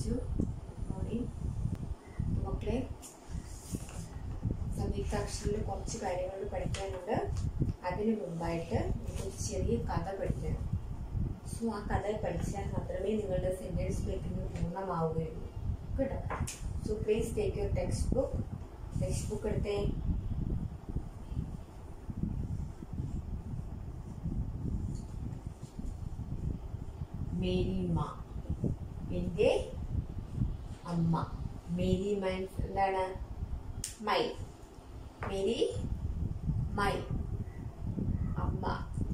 To morning മക്കളെ സംയുക്താക്ഷരിൽ കുറച്ച് കാര്യങ്ങൾ പഠിക്കാനുണ്ട് അതിന് മുമ്പായിട്ട് ഒരു ചെറിയ കഥ പഠിക്കണം സോ ആ കഥ പഠിച്ചാൽ മാത്രമേ നിങ്ങളുടെ സെൻറ്റൻസ് മേക്കിംഗ് പൂർണ്ണമാവുകയുള്ളൂ കേട്ടോ so please take your textbook textbook എടുത്തേ മേരി മാ എൻ്റെ അമ്മ മേരി മൈൻസ് എന്താണ് മൈ മേരി മൈ അമ്മ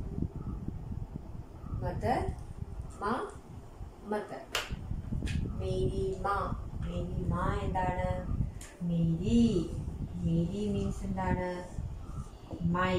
മദർ മാ മദർ മേരി മാ മേരി മാ എന്താണ് മേരി മേരി മീൻസ് എന്താണ് മൈ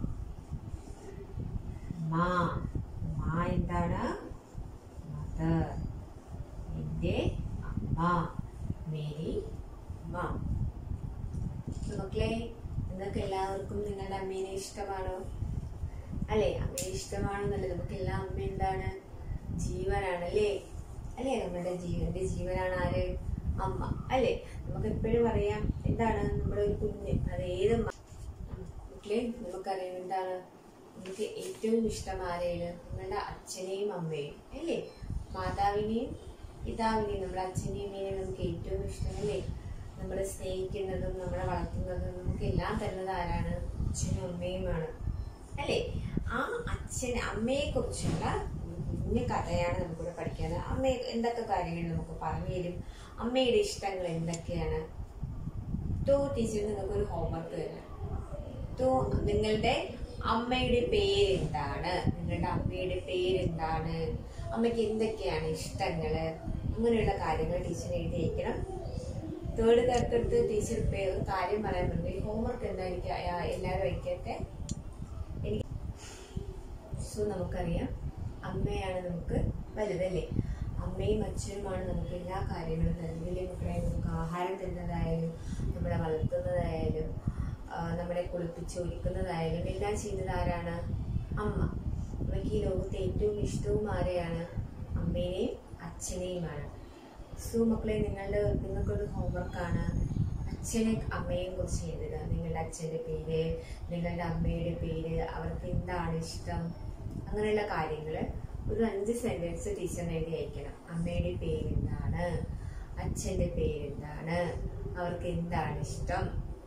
മാ മാ എന്താണ് മദർ എൻ്റെ അമ്മ മേരി മാ മക്കളെ നിങ്ങൾക്ക് എല്ലാവർക്കും നിങ്ങളുടെ അമ്മേനെ ഇഷ്ടമാണോ അല്ലേ അമ്മയെ ഇഷ്ടമാണെന്നല്ലേ നമുക്ക് എല്ലാ അമ്മ എന്താണ് ജീവനാണ് അല്ലേ അല്ലേ നമ്മുടെ ജീവന്റെ ജീവനാണ് ആര് അമ്മ അല്ലേ നമുക്ക് എപ്പോഴും അറിയാം എന്താണ് നമ്മുടെ ഒരു കുഞ്ഞ് അത് ഏത് മ- മക്കളെ നമുക്കറിയാം എന്താണ് നമുക്ക് ഏറ്റവും ഇഷ്ടം ആരെയാണ് നമ്മുടെ അച്ഛനെയും അമ്മയും അല്ലേ മാതാവിനെയും പിതാവിനെയും നമ്മുടെ അച്ഛനെയും അമ്മേനെയും നമുക്ക് ഏറ്റവും ഇഷ്ടം അല്ലേ നമ്മളെ സ്നേഹിക്കുന്നതും നമ്മളെ വളർത്തുന്നതും നമുക്ക് എല്ലാം തരുന്നത് ആരാണ് അച്ഛനും അമ്മയുമാണ് അല്ലേ ആ അച്ഛൻ അമ്മയെ കുറിച്ചുള്ള കുഞ്ഞു കഥയാണ് നമുക്കിവിടെ പഠിക്കാൻ അമ്മ എന്തൊക്കെ കാര്യങ്ങൾ നമുക്ക് പറഞ്ഞു തരും അമ്മയുടെ ഇഷ്ടങ്ങൾ എന്തൊക്കെയാണ് തോ ടീച്ചർ നിങ്ങൾക്ക് ഒരു ഹോംവർക്ക് തരാം തോ നിങ്ങളുടെ അമ്മയുടെ പേരെന്താണ് നിങ്ങളുടെ അമ്മയുടെ പേരെന്താണ് അമ്മയ്ക്ക് എന്തൊക്കെയാണ് ഇഷ്ടങ്ങള് അങ്ങനെയുള്ള കാര്യങ്ങൾ ടീച്ചർ എഴുതി അയക്കണം തേർഡ് കാർക്കടുത്ത് ടീച്ചർ പേ- ഒരു കാര്യം പറയാൻ പറഞ്ഞു ഹോംവർക്ക് എന്താ എനിക്ക് അയ- എല്ലാവരും അയക്കട്ടെ എനിക്ക് സോ നമുക്കറിയാം അമ്മയാണ് നമുക്ക് വലുതല്ലേ അമ്മയും അച്ഛനുമാണ് നമുക്ക് എല്ലാ കാര്യങ്ങളും തരുന്നത് വലിയ മക്കളെ നമുക്ക് ആഹാരം തരുന്നതായാലും നമ്മളെ വളർത്തുന്നതായാലും ആ, നമ്മളെ കുളിപ്പിച്ച് ഒരുക്കുന്നതായാലും എല്ലാം ചെയ്യുന്നത് ആരാണ് അമ്മ നമുക്ക് ഈ ലോകത്തെ ഏറ്റവും ഇഷ്ടവും ആരെയാണ് അമ്മേനെയും അച്ഛനെയുമാണ് സോ മക്കളെ നിങ്ങളുടെ നിങ്ങൾക്കൊരു ഹോംവർക്കാണ് അച്ഛനെ അമ്മയെയും കുറിച്ച് എഴുതുക നിങ്ങളുടെ അച്ഛൻ്റെ പേര് നിങ്ങളുടെ അമ്മയുടെ പേര് അവർക്ക് എന്താണ് ഇഷ്ടം അങ്ങനെയുള്ള കാര്യങ്ങൾ ഒരു അഞ്ച് സെന്റൻസ് ടീച്ചറിന് എഴുതി അയക്കണം അമ്മയുടെ പേരെന്താണ് അച്ഛൻ്റെ പേരെന്താണ് അവർക്ക് എന്താണ് ഇഷ്ടം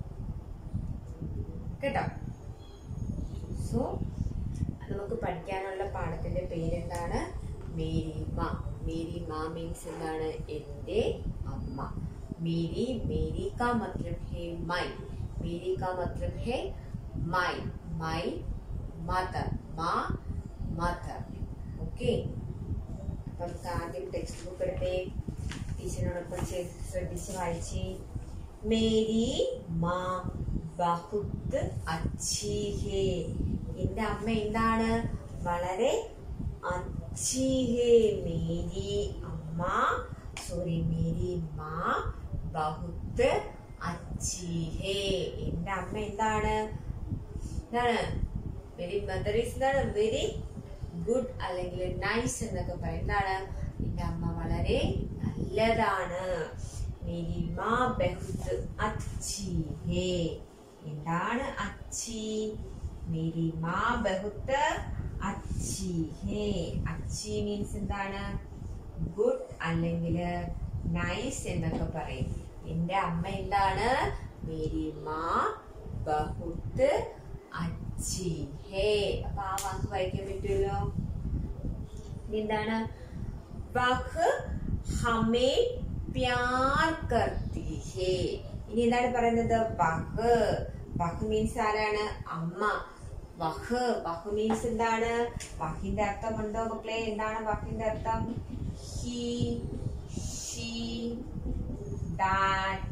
കേട്ടോ സോ നമുക്ക് പഠിക്കാനുള്ള പാഠത്തിന്റെ പേരെന്താണ് മേരി മാ മേരി മാ മീൻസ് എന്താണ് എൻ്റെ അമ്മ മേരി മേരി കാ മത്ലബ് ഹേ മൈ മേരി കാ മത്ലബ് ഹേ മൈ മൈ മദർ മാ മദർ ഓക്കെ അപ്പൊ നമുക്ക് ആദ്യം ടെക്സ്റ്റ് ബുക്ക് എടുത്തേ ടീച്ചറിനോടൊപ്പം ചെ- ശ്രദ്ധിച്ച് വായിച്ചേ മേരി മാ ബഹുത്ത് അച്ഛി ഹേ എന്റെ അമ്മ എന്താണ് വളരെ അച്ഛി ഹേ മേരി അമ്മ സോറി മേരി മാ ബഹുത്ത് അച്ഛി ഹേ എന്റെ അമ്മ എന്താണ് എന്താണ് വെരി മദർ ഈസ് എന്താണ് വെരി ഗുഡ് അല്ലെങ്കിൽ നൈസ് എന്നൊക്കെ പറയും എന്താണ് എന്റെ അമ്മ വളരെ നല്ലതാണ് മേരി മാ ബഹുത്ത് അച്ഛി ഹേ എന്താണ് അച്ഛി മേരി മാ ബഹുത്ത് അച്ഛി ഹേ അച്ഛി മീൻസ് എന്താണ് ഗുഡ് അല്ലെങ്കിൽ നൈസ് എന്നൊക്കെ പറയും എന്റെ അമ്മ എന്താണ് മേരി മാ ബഹുത്ത് അച്ഛി ഹേ അപ്പൊ ആ വാക്ക് വായിക്കാൻ പറ്റുമല്ലോ ഇനി എന്താണ് വഹ് ഹമേ പ്യാർ കർത്തി ഹേ ഇനി എന്താണ് പറയുന്നത് വഹ് വഹ് മീൻസ് ആരാണ് അമ്മ വഹ് വഹ് മീൻസ് എന്താണ് വഹിന്റെ അർത്ഥം ഉണ്ടോ മക്കളെ എന്താണ് വഹിന്റെ അർത്ഥം ഹി ഷീ ദാറ്റ്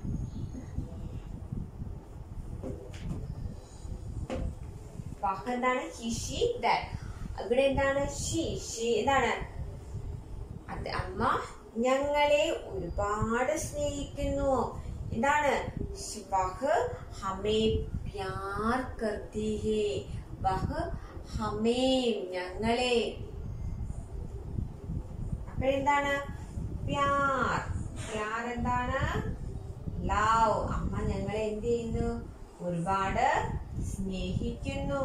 വാക്ക് എന്താണ് ഹി ഷി ദാറ്റ് ഇവിടെ എന്താണ് ഷി ഷി എന്താണ് അത് അമ്മ ഞങ്ങളെ ഒരുപാട് സ്നേഹിക്കുന്നു എന്താണ് വഹ് ഹമേ പ്യാർ കർത്തി ഹേ വഹ് ഹമേ ഞങ്ങളെ അപ്പൊ എന്താണ് പ്യാർ പ്യാർ എന്താണ് ലവ് അമ്മ ഞങ്ങളെ എന്ത് ചെയ്യുന്നു ഒരുപാട് സ്നേഹിക്കുന്നു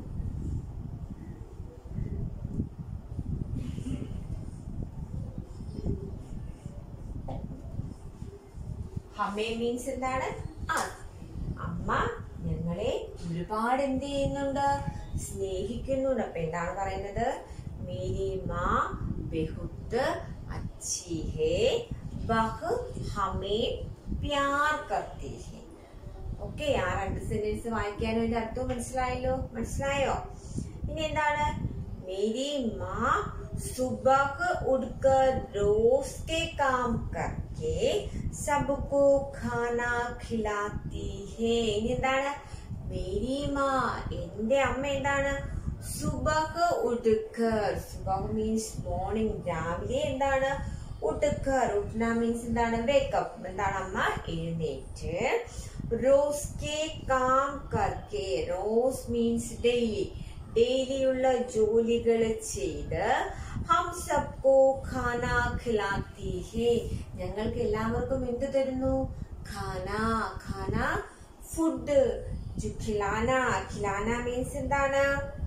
ഹമേ മീൻസ് എന്താണ് us. അമ്മ ഞങ്ങളെ ഒരുപാട് എന്ത് ചെയ്യുന്നുണ്ട് സ്നേഹിക്കുന്നുണ്ട് അപ്പൊ എന്താണ് പറയുന്നത് മേരി മാ ബഹുത്ത് അച്ഛി ഹേ ബഹ് ഹമേ പ്യാർ കർത്തി ഹേ ഓക്കെ ആ രണ്ട് സെന്റൻസ് വായിക്കാനും അതിന്റെ അർത്ഥം മനസ്സിലായല്ലോ മനസ്സിലായോ ഇനി എന്താണ് മേരി മാ സുബഹ് ഉഡ്കർ रोज के काम करके सबको खाना खिलाती है ഇനി എന്താണ് മേരി മാ എന്റെ അമ്മ എന്താണ് സുബഹ് ഉഡ്കർ സുബഹ് മീൻസ് മോർണിംഗ് രാവിലെ എന്താണ് ഉടുക്കർ ഉട്ന മീൻസ് എന്താണ് വേക്കപ്പ് എന്താണ് അമ്മ എഴുന്നേറ്റ് റോസ് കെ കാം കർക്കെ റോസ് മീൻസ് ഡെയിലി ഡെയിലിയുള്ള ജോലികൾ ചെയ്ത് ഹം സബ്കോ ഖാന ഖിലാത്തി ഹേ ഞങ്ങൾക്ക് എല്ലാവർക്കും എന്ത് തരുന്നു ഖാന ഖാന ഫുഡ് ഖിലാന ഖിലാന മീൻസ് എന്താണ്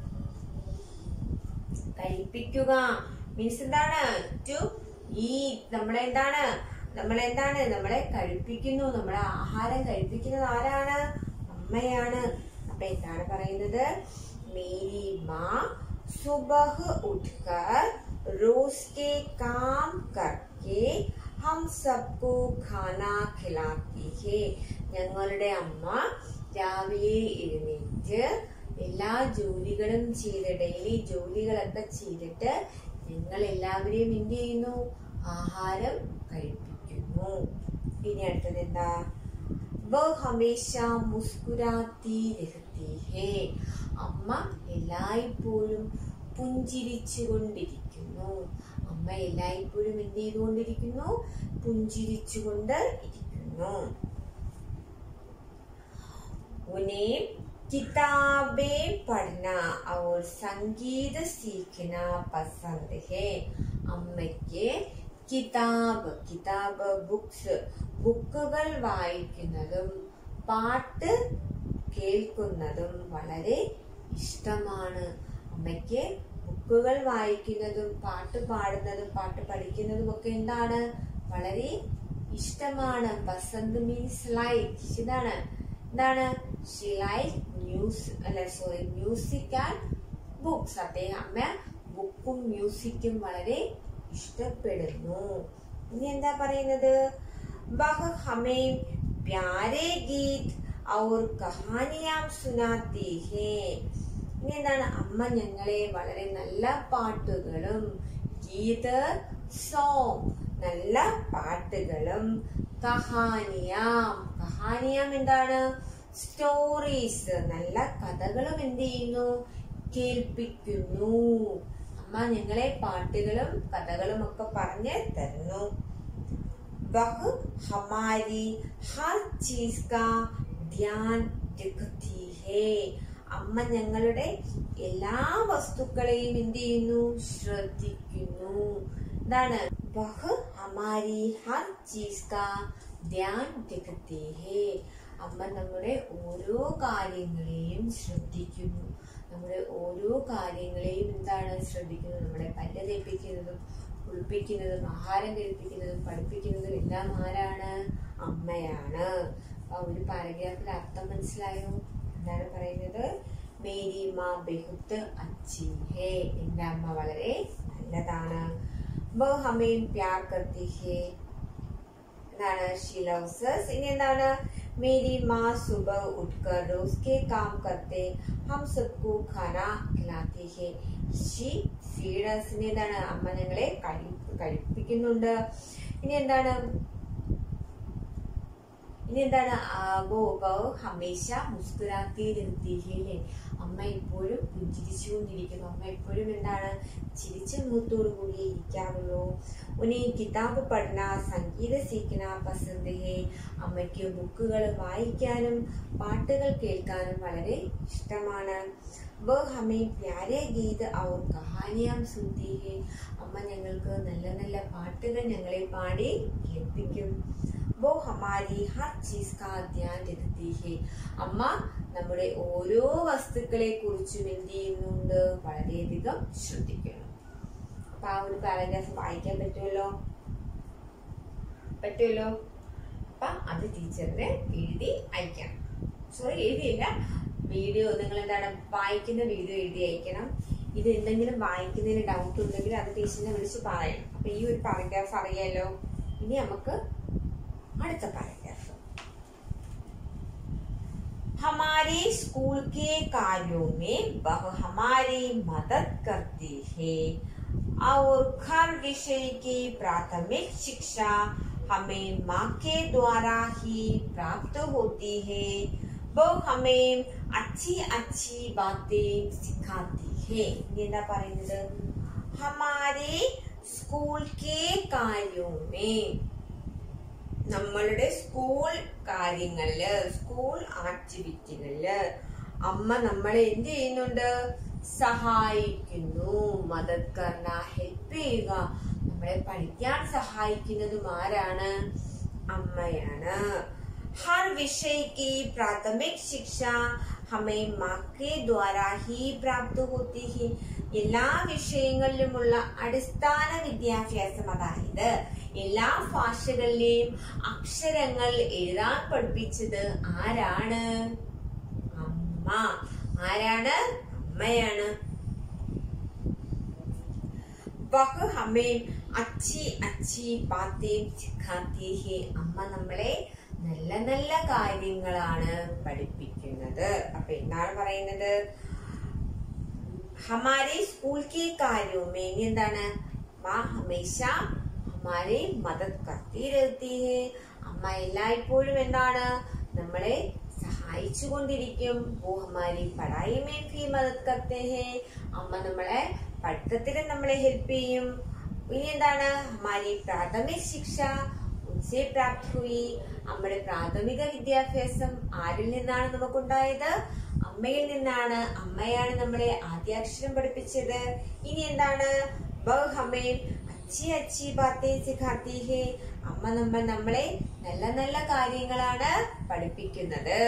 കഴിപ്പിക്കുക മീൻസ് എന്താണ് ടു ഈ നമ്മളെ എന്താണ് നമ്മളെന്താണ് നമ്മളെ കഴിപ്പിക്കുന്നു നമ്മളെ ആഹാരം കഴിപ്പിക്കുന്നത് ആരാണ് അമ്മയാണ് അപ്പൊ എന്താണ് പറയുന്നത് മേരി മാ സുബഹ് ഉഠ്കർ റോസ് കെ കാം കർക്കെ ഹം സബ്കോ ഖാന ഖിലാത്തി ഹേ ഞങ്ങളുടെ അമ്മ രാവിലെ എഴുന്നേറ്റ് എല്ലാ ജോലികളും ചെയ്ത് ഡെയിലി ജോലികളൊക്കെ ചെയ്തിട്ട് ഞങ്ങൾ എല്ലാവരെയും എന്ത് ചെയ്യുന്നു ആഹാരം കഴിപ്പിക്കുന്നു ഇനി അടുത്തത് എന്താ വ ഹമേശ മുസ്കുരാത്തി രഹത്തി ഹേ അമ്മ എല്ലായ്പ്പോഴും പുഞ്ചിരിച്ചു കൊണ്ടിരിക്കുന്നു അമ്മ എല്ലായ്പ്പോഴും എന്ത് ചെയ്തുകൊണ്ടിരിക്കുന്നു പുഞ്ചിരിച്ചുകൊണ്ട് ഇരിക്കുന്നു उन्हें किताबें पढ़ना और संगीत सीखना पसंद है അമ്മയ്ക്ക് കിതാബ് കിതാബ് ബുക്സ് ബുക്കുകൾ വായിക്കുന്നതും പാട്ട് കേൾക്കുന്നതും വളരെ ഇഷ്ടമാണ് അമ്മയ്ക്ക് ബുക്കുകൾ വായിക്കുന്നതും പാട്ട് പാടുന്നതും പാട്ട് പഠിക്കുന്നതും ഒക്കെ എന്താണ് വളരെ ഇഷ്ടമാണ് പസന്ത് മീൻസ് ലൈക്ക് ഇതാണ് എന്താണ് ഷി ലൈക്ക് മ്യൂസ് അല്ല സോറി മ്യൂസിക് ആൻഡ് ബുക്സ് അദ്ദേഹം അമ്മ ബുക്കും മ്യൂസിക്കും വളരെ ഇഷ്ടപ്പെടുന്നു ഇനി എന്താ പറയുന്നത് വഹ് ഹമേ പ്യാരെ ഗീത് ഔർ കഹാനിയാം സുനാത്തി ഹേ ഇനി എന്താണ് അമ്മ ഞങ്ങളെ വളരെ നല്ല പാട്ടുകളും ഗീത് സോങ് നല്ല പാട്ടുകളും കഹാനിയാം കഹാനിയാം എന്താണ് സ്റ്റോറീസ് നല്ല കഥകളും എന്ത് ചെയ്യുന്നു കേൾപ്പിക്കുന്നു അമ്മ ഞങ്ങളെ പാട്ടുകളും കഥകളും ഒക്കെ പറഞ്ഞ് തരുന്നു വഹ് ഹമാരി ഹർ ചീസ് കാ ധ്യാൻ രഖത്തി ഹേ അമ്മ ഞങ്ങളുടെ എല്ലാ വസ്തുക്കളെയും എന്ത് ചെയ്യുന്നു ശ്രദ്ധിക്കുന്നു എന്താണ് വഹ് ഹമാരി ഹർ ചീസ് കാ ധ്യാൻ രഖത്തി ഹേ അമ്മ നമ്മുടെ ഓരോ കാര്യങ്ങളെയും ശ്രദ്ധിക്കുന്നു നമ്മുടെ ഓരോ കാര്യങ്ങളെയും എന്താണ് ശ്രദ്ധിക്കുന്നത് നമ്മളെ പല്ല് തേപ്പിക്കുന്നതും കുളിപ്പിക്കുന്നതും ആഹാരം കഴിപ്പിക്കുന്നതും പഠിപ്പിക്കുന്നതും എല്ലാം ആരാണ് അമ്മയാണ് ആ ഒരു പാരഗ്രാഫിൽ അർത്ഥം മനസ്സിലായോ എന്താണ് പറയുന്നത് മേരി മാ ബെഹുത്ത് അച്ചി ഹേ എന്റെ അമ്മ വളരെ നല്ലതാണ് വ ഹമേം പ്യാർ കർത്തി ഹേ എന്താണ് ഷീ ലവ്സ് us. ഇനി എന്താണ് മേരി മാ സുബ ഉഠ്കർ റോസ് കെ കാം കർത്തെ ഹം സബ്കോ ഖാന ഖിലാത്തി ഹേ ഷീ ഫീഡേഴ്സ് ഇനി എന്താണ് അമ്മ ഞങ്ങളെ കഴി കഴിപ്പിക്കുന്നുണ്ട് ഇനി എന്താണ് ഇനി എന്താണ് ആ, വോ വോ ഹമേശ മുസ്കുരാത്തി നിർത്തിയില്ലേ അമ്മ എപ്പോഴും പുഞ്ചിരിച്ചുകൊണ്ടിരിക്കുന്നു അമ്മ എപ്പോഴും എന്താണ് ചിരിച്ച മുഖത്തോടു കൂടി ഇരിക്കാറുള്ളൂ ഉനി കിതാബ് പഠന സംഗീത സീക്കന പസന്ത് ഹേ അമ്മയ്ക്ക് ബുക്കുകൾ വായിക്കാനും പാട്ടുകൾ കേൾക്കാനും വളരെ ഇഷ്ടമാണ് വ ഹമേ പ്യാരെ ഗീത് ഔർ കഹാനിയാം സുന്തി ഹേ അമ്മ ഞങ്ങൾക്ക് നല്ല നല്ല പാട്ടുകൾ ഞങ്ങളെ പാടി കേൾപ്പിക്കും वो हमारी हर चीज का ध्यान रखती है അമ്മ നമ്മുടെ ഓരോ വസ്തുക്കളെ കുറിച്ചും എന്ത് ചെയ്യുന്നുണ്ട് വളരെയധികം ശ്രദ്ധിക്കുന്നു അപ്പൊ ആ ഒരു പാരഗ്രാഫ് വായിക്കാൻ പറ്റുമല്ലോ പറ്റുമല്ലോ അപ്പൊ അത് ടീച്ചറിന് എഴുതി അയക്കണം സോറി എഴുതിയില്ല വീഡിയോ നിങ്ങൾ എന്താണ് വായിക്കുന്ന വീഡിയോ എഴുതി അയക്കണം ഇത് എന്തെങ്കിലും വായിക്കുന്നതിന് ഡൗട്ട് ഉണ്ടെങ്കിൽ അത് ടീച്ചറിനെ വിളിച്ച് പറയണം അപ്പൊ ഈ ഒരു പാരഗ്രാഫ് അറിയാലോ ഇനി നമുക്ക് അടുത്ത പാരഗ്രാഫ് हमारे स्कूल के कार्यों में वह हमारी मदद करती है और हर विषय की प्राथमिक शिक्षा हमें माँ के द्वारा ही प्राप्त होती है वो हमें अच्छी अच्छी बातें सिखाती है ഇനി എന്താ പറയുന്നത് हमारे स्कूल के कार्यों में നമ്മളുടെ സ്കൂൾ കാര്യങ്ങളില് സ്കൂൾ ആക്ടിവിറ്റികളില് അമ്മ നമ്മളെ എന്ത് ചെയ്യുന്നുണ്ട് സഹായിക്കുന്നു മദത് കർണ ഹെൽപ്പ് ചെയ്യുക നമ്മളെ പഠിക്കാൻ സഹായിക്കുന്നതും ആരാണ് അമ്മയാണ് हर विषय की प्राथमिक शिक्षा हमें माँ के द्वारा ही प्राप्त होती है എല്ലാ വിഷയങ്ങളിലുമുള്ള അടിസ്ഥാന വിദ്യാഭ്യാസം അതായത് എല്ലാ ഭാഷകളിലെയും അക്ഷരങ്ങൾ എഴുതാൻ പഠിപ്പിച്ചത് ആരാണ് അമ്മ ആരാണ് അമ്മയാണ് വഹ് ഹമേം അച്ചി അച്ചി ബാത്തേം സിഖാത്തി ഹേ അമ്മ നമ്മളെ നല്ല നല്ല കാര്യങ്ങളാണ് പഠിപ്പിക്കുന്നത് അപ്പൊ എന്താണ് പറയുന്നത് ഹമാരെ സ്കൂൾ കെ കാര്യവും ഇനി എന്താണ് മാ ഹമേശ ഹമാരെ മദത് കർത്തി രഹത്തി ഹേ അമ്മ എല്ലായ്പ്പോഴും എന്താണ് നമ്മളെ സഹായിച്ചു കൊണ്ടിരിക്കും ഓ ഹമാരി പഠായി മേ ഭി മദത് കർത്തേ ഹേ അമ്മ നമ്മളെ പഠിത്തത്തിന് നമ്മളെ ഹെൽപ്പ് ചെയ്യും ഇനി എന്താണ് ഹമാരി പ്രാഥമിക ശിക്ഷ ഉൻസെ പ്രാപ്ത് ഹുയി നമ്മുടെ പ്രാഥമിക വിദ്യാഭ്യാസം ആരിൽ നിന്നാണ് നമുക്കുണ്ടായത് അമ്മയിൽ നിന്നാണ് അമ്മയാണ് നമ്മളെ ആദ്യാക്ഷരം പഠിപ്പിച്ചത് ഇനി എന്താണ് ബഹ് ഹമേ അച്ചി അച്ചി ബാത്തേ സിഖാത്തി ഹേ അമ്മ നമ്മൾ നമ്മളെ നല്ല നല്ല കാര്യങ്ങളാണ് പഠിപ്പിക്കുന്നത്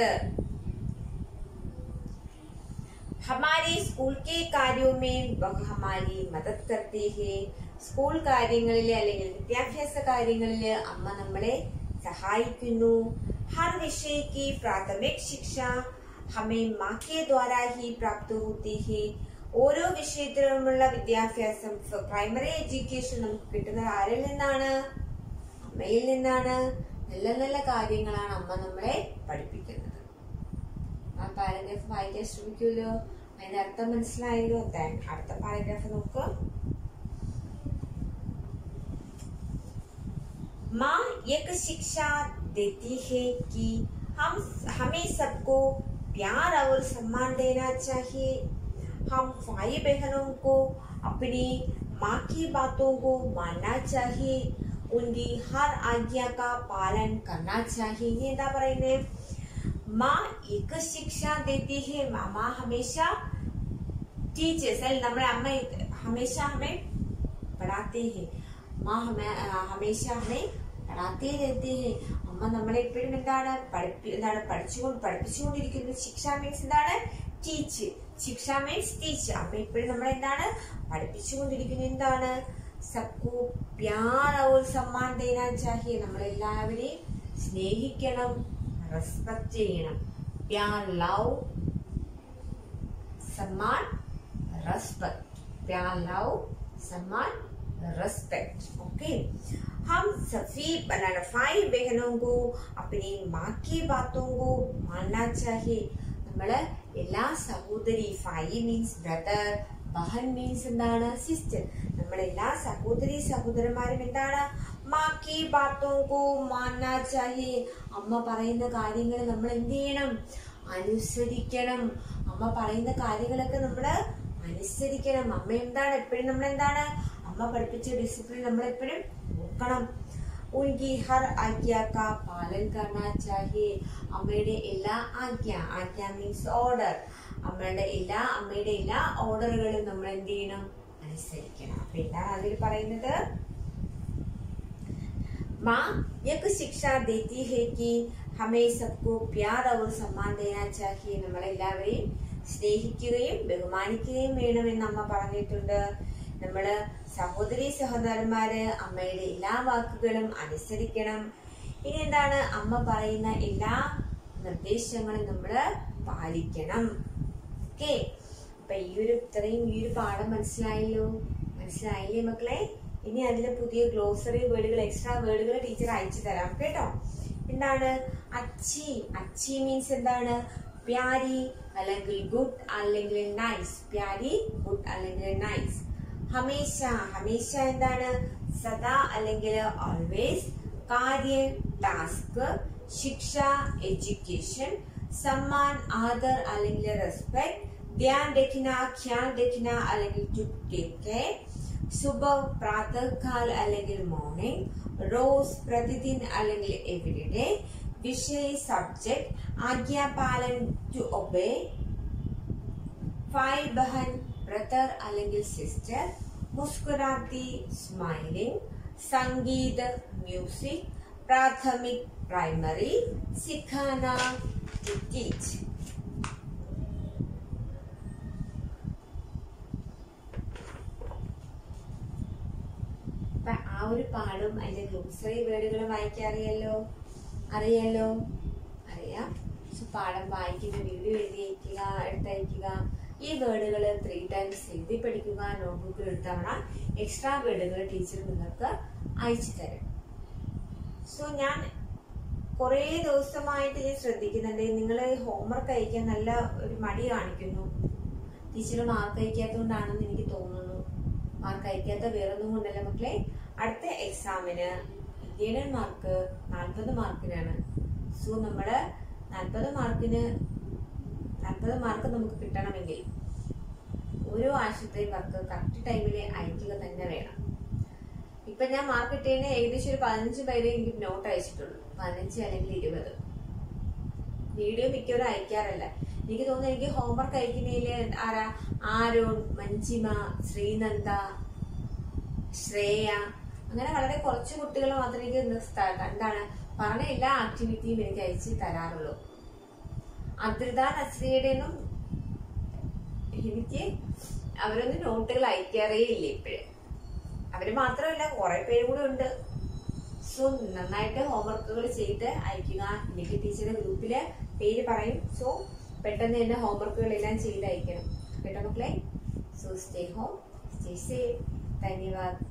हमारे स्कूल के कार्यों में वह हमारी मदद करते हैं സ്കൂൾ കാര്യങ്ങളില് അല്ലെങ്കിൽ വിദ്യാഭ്യാസ കാര്യങ്ങളില് അമ്മ നമ്മളെ സഹായിക്കുന്നു ഹർ വിഷയക്ക് പ്രാഥമിക് ശിക്ഷ ഹമേ മാക്കെ ദ്വാരാ ഹി പ്രാപ്ത ഹോത്തി ഹി ഓരോ വിഷയത്തിലുമുള്ള വിദ്യാഭ്യാസം പ്രൈമറി എഡ്യൂക്കേഷൻ നമുക്ക് കിട്ടുന്നത് ആരിൽ നിന്നാണ് അമ്മയിൽ നിന്നാണ് നല്ല നല്ല കാര്യങ്ങളാണ് അമ്മ നമ്മളെ പഠിപ്പിക്കുന്നത് ആ പാരഗ്രാഫ് വായിക്കാൻ ശ്രമിക്കുമല്ലോ അതിന്റെ അർത്ഥം മനസ്സിലായല്ലോ Then അടുത്ത പാരഗ്രാഫ് നോക്കുക माँ एक शिक्षा देती है कि हम हमें सबको प्यार और सम्मान देना चाहिए हम भाई बहनों को अपनी माँ की बातों को मानना चाहिए उनकी हर आज्ञा का पालन करना चाहिए ये എന്താ പറയുന്നേ മാ एक शिक्षा देती है മാമ हमेशा टीचर्स അല്ല നമ്മുടെ അമ്മ हमेशा हमें पढ़ाते हैं മാ हमें हमेशा हमें പടാത്തേ रहते हैं അമ്മ നമ്മളെ എപ്പോഴും എന്താണ് പഠിപ്പി എന്താണ് പഠിച്ചുകൊണ്ട് പഠിപ്പിച്ചുകൊണ്ടിരിക്കുന്നു ശിക്ഷ മീൻസ് എന്താണ് ടീച്ച് ശിക്ഷ മീൻസ് ടീച്ച് അമ്മ എപ്പോഴും നമ്മളെ എന്താണ് പഠിപ്പിച്ചുകൊണ്ടിരിക്കുന്നു എന്താണ് സബ്കു പ്യാർ ഔർ സമ്മാൻ ദേനാ ചാഹിയെ നമ്മളെല്ലാവരെയും സ്നേഹിക്കണം റെസ്പെക്ട് ചെയ്യണം പ്യാർ ലവ് सम्मान रेस्पेक्ट प्यार लव सम्मान रेस्पेक्ट ओके हम सभी बनाना फाइव बहनों को अपनी माँ की बातों को मानना चाहिए നമ്മള് എല്ലാ സഹോദരി ഫൈവ് മീൻസ് ബ്രദർ ബഹൻ മീൻസ് എന്താണ് സിസ്റ്റർ നമ്മൾ എല്ലാ സഹോദരി സഹോദരന്മാരും എന്താണ് മാക്കി ബാത്തോങ്കോ മാന്നാ ചാഹേ അമ്മ പറയുന്ന കാര്യങ്ങൾ നമ്മൾ എന്ത് ചെയ്യണം അനുസരിക്കണം അമ്മ പറയുന്ന കാര്യങ്ങളൊക്കെ നമ്മള് അനുസരിക്കണം അമ്മ എന്താണ് എപ്പോഴും നമ്മൾ എന്താണ് അമ്മ പഠിപ്പിച്ച ഡിസിപ്ലിൻ നമ്മൾ എപ്പോഴും നോക്കണം ഉൻകി ഹർ ആജ്ഞ കാ പാലൻ കർണാ ചാഹിയെ അമ്മയുടെ എല്ലാ ആജ്ഞ ആജ്ഞ മീൻസ് ഓർഡർ അമ്മയുടെ എല്ലാ അമ്മയുടെ എല്ലാ ഓർഡറുകളും നമ്മൾ എന്ത് ചെയ്യണം അനുസരിക്കണം അപ്പൊ എന്താണ് അതിൽ പറയുന്നത് माँ यह शिक्षा देती है कि हमें सबको प्यार और सम्मान देना चाहिए നമ്മളെല്ലാവരെയും സ്നേഹിക്കുകയും ബഹുമാനിക്കുകയും വേണമെന്ന് അമ്മ പറഞ്ഞിട്ടുണ്ട് നമ്മള് സഹോദരി സഹോദരന്മാര് അമ്മയുടെ എല്ലാ വാക്കുകളും അനുസരിക്കണം ഇനി എന്താണ് അമ്മ പറയുന്ന എല്ലാ നിർദ്ദേശങ്ങളും നമ്മള് പാലിക്കണം ഓക്കെ അപ്പൊ ഈ ഒരു ഇത്രയും ഈ ഒരു പാഠം മനസ്സിലായല്ലോ മനസ്സിലായില്ലേ മക്കളെ ഇനി അതിലെ പുതിയ ഗ്ലോസറി വേർഡുകൾ എക്സ്ട്രാ വേർഡുകൾ ടീച്ചർ അയച്ചു തരാം കേട്ടോ എന്താണ് അച്ചി അച്ചി മീൻസ് എന്താണ് പ്യാരി അല്ലെങ്കിൽ ഗുഡ് അല്ലെങ്കിൽ നൈസ് പ്യാരി ഗുഡ് അല്ലെങ്കിൽ നൈസ് ഹമേശ ഹമേശ എന്താണ് സദാ അല്ലെങ്കിൽ ഓൾവേസ് കാര്യം ടാസ്ക് ശിക്ഷ എഡ്യൂക്കേഷൻ സമ്മാൻ ആദർ അല്ലെങ്കിൽ റെസ്പെക്ട് ധ്യാൻ രഖിന ഖ്യാൽ രഖിന അല്ലെങ്കിൽ ടു ടേക്ക് കെയർ സുബഹ് പ്രാതൽകാൽ അല്ലെങ്കിൽ മോർണിംഗ് റോസ് പ്രതിദിൻ അല്ലെങ്കിൽ എവരിഡേ വിഷയ് സബ്ജക്ട് ആജ്ഞാപാലൻ ടു ഒബേ ഫൈവ് ബഹൻ ബ്രദർ അല്ലെങ്കിൽ സിസ്റ്റർ മുസ്കുരാത്തി സ്മൈലിംഗ് സംഗീത് മ്യൂസിക് പ്രാഥമിക് പ്രൈമറി സിഖാന ടു ടീച്ച് അപ്പൊ ആ ഒരു പാടും അതിന്റെ ഗ്ലോസറി വേർഡുകൾ വായിക്കാൻ അറിയാലോ അറിയാലോ അറിയാം സോ പാഠം വായിക്കുന്ന വീഡിയോ എഴുതി അയക്കുക എടുത്തയക്കുക ഈ വേർഡുകൾ ത്രീ ടൈംസ് എഴുതി പഠിക്കുക നോട്ട്ബുക്കിൽ ഒരു തവണ എക്സ്ട്രാ വേർഡുകൾ ടീച്ചർ നിങ്ങൾക്ക് അയച്ചു തരും സോ ഞാൻ കുറേ ദിവസമായിട്ട് ഞാൻ ശ്രദ്ധിക്കുന്നുണ്ട് നിങ്ങൾ ഹോംവർക്ക് അയക്കാൻ നല്ല ഒരു മടി കാണിക്കുന്നു ടീച്ചർ മാർക്ക് അയക്കാത്തതുകൊണ്ടാണെന്ന് എനിക്ക് തോന്നുന്നു മാർക്ക് അയക്കാത്ത വേറൊന്നും കൊണ്ടല്ല മക്കളെ അടുത്ത എക്സാമിന് ഇന്ത്യൻ മാർക്ക് നാൽപ്പത് മാർക്കിനാണ് സോ നമ്മള് നാൽപ്പത് മാർക്കിന് നാൽപ്പത് മാർക്ക് നമുക്ക് കിട്ടണമെങ്കിൽ ഓരോ ആഴ്ചത്തെ വർക്ക് കറക്റ്റ് ടൈമിൽ അയക്കുക തന്നെ വേണം ഇപ്പൊ ഞാൻ മാർക്ക് കിട്ടിയതിന് ഏകദേശം ഒരു പതിനഞ്ച് പേരെ എനിക്ക് നോട്ട് അയച്ചിട്ടുള്ളൂ പതിനഞ്ച് അല്ലെങ്കിൽ ഇരുപത് വീഡിയോ മിക്കവരും അയക്കാറില്ല എനിക്ക് തോന്നുന്നു എനിക്ക് ഹോംവർക്ക് അയക്കുന്നതില് ആരാ ആരോൺ മഞ്ജിമ ശ്രീനന്ദ ശ്രേയ അങ്ങനെ വളരെ കുറച്ച് കുട്ടികൾ മാത്രമേ എനിക്ക് ഇന്ന് സ്ഥ- എന്താണ് പറഞ്ഞ എല്ലാ ആക്ടിവിറ്റിയും എനിക്ക് അയച്ച് തരാറുള്ളൂ അദ്രിത നസ്രിയുടെ ഒന്നും എനിക്ക് അവരൊന്നും നോട്ടുകൾ അയക്കാറേ ഇല്ല ഇപ്പോഴും അവര് മാത്രമല്ല കുറെ പേര് കൂടെ ഉണ്ട് സോ നന്നായിട്ട് ഹോംവർക്കുകൾ ചെയ്ത് അയക്കുക എനിക്ക് ടീച്ചറുടെ ഗ്രൂപ്പില് പേര് പറയും സോ പെട്ടെന്ന് തന്നെ ഹോംവർക്കുകൾ എല്ലാം ചെയ്ത് അയക്കണം കേട്ടോ മക്കളെ so stay home stay safe ധന്യവാദ്